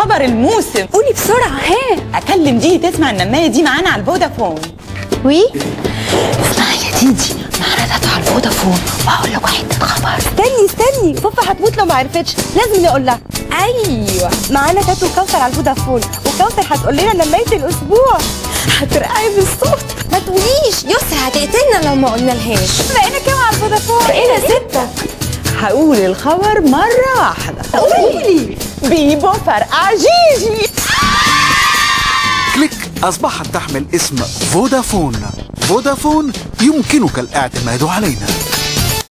خبر الموسم قولي بسرعة ها اكلم دي تسمع النمايه دي معانا على الفودافون وي اسمعي يا ديدي معانا تاتو على الفودافون وهقول لك واحد خبر استني استني فوفا هتموت لو ما عرفتش لازم نقول لها ايوه معانا تاتو كوثر على الفودافون وكوثر هتقول لنا نمايه الاسبوع هترقعي بالصوت ما تقوليش يسرا هتقتلنا لو ما قلنا لهاش بقينا كام على الفودافون بقينا ستة هقول الخبر مره واحده قولي بيبو فرقع جيجي كليك أصبحت تحمل اسم فودافون فودافون يمكنك الاعتماد علينا